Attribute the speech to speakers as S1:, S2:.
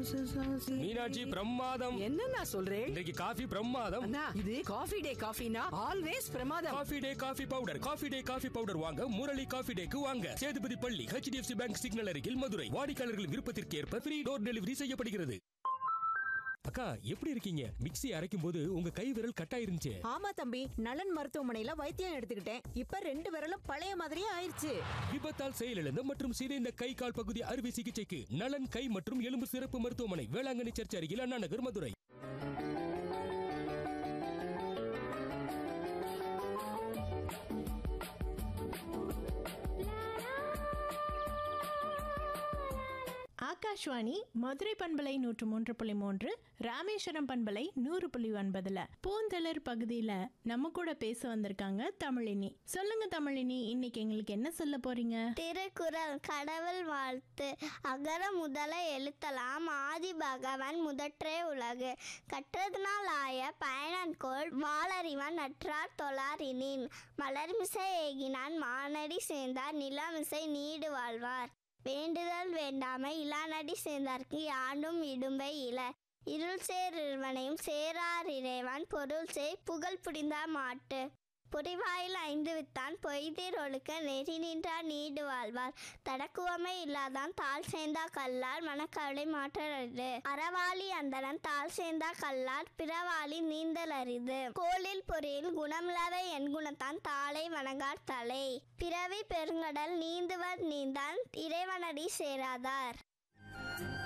S1: மீனாட்சி பிரமாதம்
S2: என்ன நான் சொல்றேன்
S1: இன்றைக்கு காஃபி பிரமாதம்
S2: அண்ணா இது காஃபி டே காஃபினா ஆல்வேஸ் பிரமாதம்
S1: coffee day coffee powder coffee day coffee powder வாங்க முரளி காஃபி டேக்கு வாங்க சேதுபதி பள்ளி ஹெச்டிஎஃப்சி பேங்க் சிக்னல் அருகில் மதுரை வாடிக்கையாளர்களின் விருப்பத்திற்கு ஏற்ப ஃப்ரீ டோர் டெலிவரி செய்யப்படுகிறது அக்கா எப்படி இருக்கீங்க மிக்ஸி அரைக்கும் போது உங்க கை விரல் கட்டாயிருந்துச்சு
S3: ஆமா தம்பி நலன் மருத்துவமனையில வைத்தியம் எடுத்துக்கிட்டேன் இப்ப ரெண்டு விரலும் பழைய மாதிரியே ஆயிருச்சு
S1: விபத்தால் செயலிழந்த மற்றும் சிதைந்த கை கால் பகுதி அறுவை சிகிச்சைக்கு நலன் கை மற்றும் எலும்பு சிறப்பு மருத்துவமனை வேளாங்கண்ணி சர்ச் அருகில் அண்ணா நகர் மதுரை
S4: ஆகாஷ்வாணி மதுரை பண்பலை நூற்று மூன்று புள்ளி மூன்று ராமேஸ்வரம் பண்பலை நூறு புள்ளி ஒன்பதுல பூந்தளிர் பகுதியில நம்ம கூட பேச வந்திருக்காங்க தமிழினி சொல்லுங்க தமிழினி இன்னைக்கு எங்களுக்கு என்ன சொல்ல போறீங்க
S5: திருக்குறள் கடவுள் வாழ்த்து அகர முதல எழுத்தலாம் ஆதி பகவன் முதற்றே உலகு கற்றதுனால் ஆய பயனன்கோள் வாளறிவன் நற்றார் தொழாரினின் மலர்மிசை ஏகினான் மானடி சேர்ந்தார் நிலமிசை நீடு வாழ்வார் வேண்டுதல் வேண்டாமை இளானடி சேர்ந்தார்க்கு யாண்டும் இடும்பை இல இருள் சேர் இருவனையும் சேரார் இறைவன் பொருள் செய் புகழ் புரிந்தார் மாட்டு பொறிவாயில் ஐந்து வித்தான் பொய்தீர் ஒழுக்க நெறி நின்றார் நீடு வாழ்வார் தடக்குவமை இல்லாதான் தாழ் சேர்ந்தா கல்லார் மனக்கவலை மாற்றறிது அறவாளி அந்தரன் தாழ் சேர்ந்தா கல்லார் பிறவாளி நீந்தல் அரிது கோளில் பொறியில் குணமில்லாத என் குணத்தான் தாளை வணங்கார் தலை பிறவி பெருங்கடல் நீந்துவர் நீந்தான் இறைவனடி சேராதார்